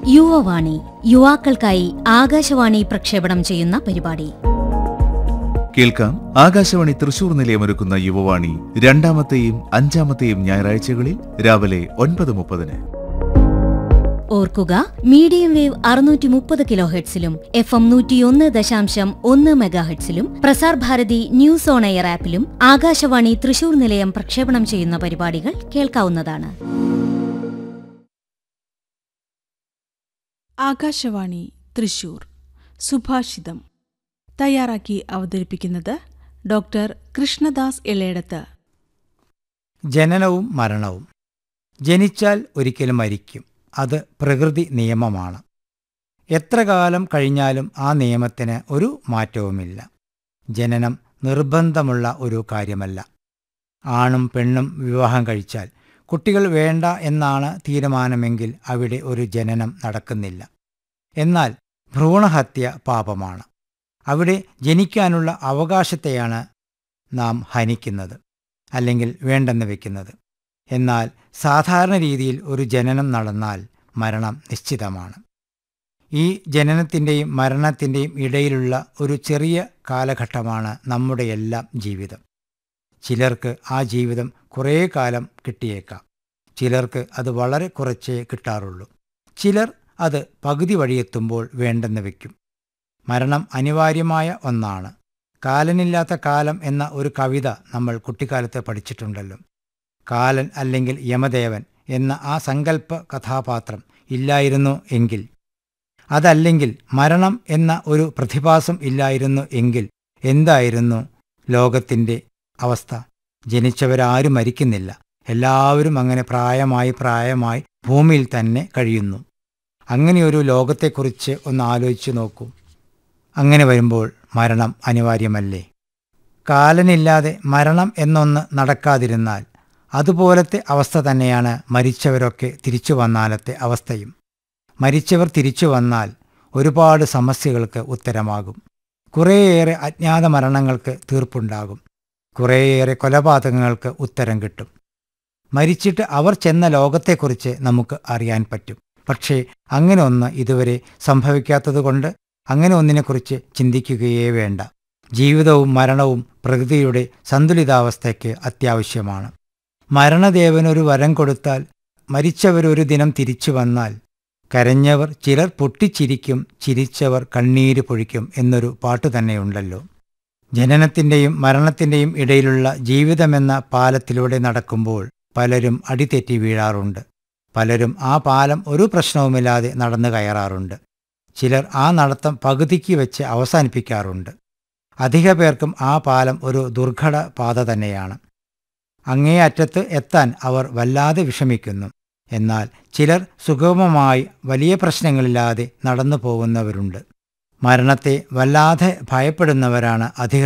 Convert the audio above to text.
യുവവാണി യുവാക്കൾക്കായി ആകാശവാണി പ്രക്ഷേപണം ചെയ്യുന്ന പരിപാടി കേൾക്കാം ആകാശവാണി തൃശൂർ നിലയമൊരുക്കുന്ന യുവവാണി രണ്ടാമത്തെയും അഞ്ചാമത്തെയും ഞായറാഴ്ചകളിൽ രാവിലെ ഒൻപത് മുപ്പതിന് ഓർക്കുക മീഡിയം വേവ് അറുന്നൂറ്റി മുപ്പത് കിലോ ഹെഡ്സിലും എഫ് എം നൂറ്റിയൊന്ന് ദശാംശം ഒന്ന് മെഗാഹെഡ്സിലും Prasar Bharati news on air ആപ്പിലും ആകാശവാണി തൃശൂർ നിലയം പ്രക്ഷേപണം ചെയ്യുന്ന പരിപാടികൾ കേൾക്കാവുന്നതാണ് ആകാശവാണി തൃശൂർ സുഭാഷിതം തയ്യാറാക്കി അവതരിപ്പിക്കുന്നത് ഡോക്ടർ കൃഷ്ണദാസ് എളേടത്ത് ജനനവും മരണവും ജനിച്ചാൽ ഒരിക്കലും മരിക്കും അത് പ്രകൃതി നിയമമാണ് എത്ര കാലം കഴിഞ്ഞാലും ആ നിയമത്തിന് ഒരു മാറ്റവുമില്ല ജനനം നിർബന്ധമുള്ള ഒരു കാര്യമല്ല ആണും പെണ്ണും വിവാഹം കഴിച്ചാൽ കുട്ടികൾ വേണ്ട എന്നാണ് തീരുമാനമെങ്കിൽ അവിടെ ഒരു ജനനം നടക്കുന്നില്ല എന്നാൽ ഭ്രൂണഹത്യ പാപമാണ് അവിടെ ജനിക്കാനുള്ള അവകാശത്തെയാണ് നാം ഹനിക്കുന്നത് അല്ലെങ്കിൽ വേണ്ടെന്ന് വെക്കുന്നത് എന്നാൽ സാധാരണ രീതിയിൽ ഒരു ജനനം നടന്നാൽ മരണം നിശ്ചിതമാണ് ഈ ജനനത്തിൻ്റെയും മരണത്തിൻ്റെയും ഇടയിലുള്ള ഒരു ചെറിയ കാലഘട്ടമാണ് നമ്മുടെ എല്ലാം ജീവിതം ചിലർക്ക് ആ ജീവിതം കുറേ കാലം കിട്ടിയേക്കാം ചിലർക്ക് അത് വളരെ കുറച്ചേ കിട്ടാറുള്ളൂ ചിലർ അത് പകുതി വഴിയെത്തുമ്പോൾ വേണ്ടെന്ന് വെക്കും മരണം അനിവാര്യമായ ഒന്നാണ് കാലനില്ലാത്ത കാലം എന്ന ഒരു കവിത നമ്മൾ കുട്ടിക്കാലത്ത് പഠിച്ചിട്ടുണ്ടല്ലോ കാലൻ അല്ലെങ്കിൽ യമദേവൻ എന്ന ആ സങ്കല്പ കഥാപാത്രം ഇല്ലായിരുന്നു എങ്കിൽ അതല്ലെങ്കിൽ മരണം എന്ന ഒരു പ്രതിഭാസം ഇല്ലായിരുന്നു എങ്കിൽ എന്തായിരുന്നു ലോകത്തിൻ്റെ അവസ്ഥ ജനിച്ചവരാരും മരിക്കുന്നില്ല എല്ലാവരും അങ്ങനെ പ്രായമായി പ്രായമായി ഭൂമിയിൽ തന്നെ കഴിയുന്നു അങ്ങനെയൊരു ലോകത്തെക്കുറിച്ച് ഒന്ന് ആലോചിച്ചു നോക്കൂ അങ്ങനെ വരുമ്പോൾ മരണം അനിവാര്യമല്ലേ കാലനില്ലാതെ മരണം എന്നൊന്ന് നടക്കാതിരുന്നാൽ അതുപോലത്തെ അവസ്ഥ തന്നെയാണ് മരിച്ചവരൊക്കെ തിരിച്ചു വന്നാലത്തെ അവസ്ഥയും മരിച്ചവർ തിരിച്ചു വന്നാൽ ഒരുപാട് സമസ്യകൾക്ക് ഉത്തരമാകും കുറേയേറെ അജ്ഞാത മരണങ്ങൾക്ക് തീർപ്പുണ്ടാകും കുറേയേറെ കൊലപാതകങ്ങൾക്ക് ഉത്തരം കിട്ടും മരിച്ചിട്ട് അവർ ചെന്ന ലോകത്തെക്കുറിച്ച് നമുക്ക് അറിയാൻ പറ്റും പക്ഷേ അങ്ങനെ ഒന്ന് ഇതുവരെ സംഭവിക്കാത്തതുകൊണ്ട് അങ്ങനെ ഒന്നിനെക്കുറിച്ച് ചിന്തിക്കുകയേ വേണ്ട ജീവിതവും മരണവും പ്രകൃതിയുടെ സന്തുലിതാവസ്ഥയ്ക്ക് അത്യാവശ്യമാണ് മരണദേവനൊരു വരം കൊടുത്താൽ മരിച്ചവരൊരു ദിനം തിരിച്ചു വന്നാൽ കരഞ്ഞവർ ചിലർ പൊട്ടിച്ചിരിക്കും ചിരിച്ചവർ കണ്ണീര് പൊഴിക്കും എന്നൊരു പാട്ടു തന്നെയുണ്ടല്ലോ ജനനത്തിൻ്റെയും മരണത്തിൻ്റെയും ഇടയിലുള്ള ജീവിതമെന്ന പാലത്തിലൂടെ നടക്കുമ്പോൾ പലരും അടിതെറ്റി വീഴാറുണ്ട് പലരും ആ പാലം ഒരു പ്രശ്നവുമില്ലാതെ നടന്നു കയറാറുണ്ട് ചിലർ ആ നടത്തം പകുതിക്ക് വെച്ച് അവസാനിപ്പിക്കാറുണ്ട് അധിക പേർക്കും ആ പാലം ഒരു ദുർഘട പാത തന്നെയാണ് അങ്ങേ അറ്റത്ത് എത്താൻ അവർ വല്ലാതെ വിഷമിക്കുന്നു എന്നാൽ ചിലർ സുഗമമായി വലിയ പ്രശ്നങ്ങളില്ലാതെ നടന്നു പോകുന്നവരുണ്ട് മരണത്തെ വല്ലാതെ ഭയപ്പെടുന്നവരാണ് അധിക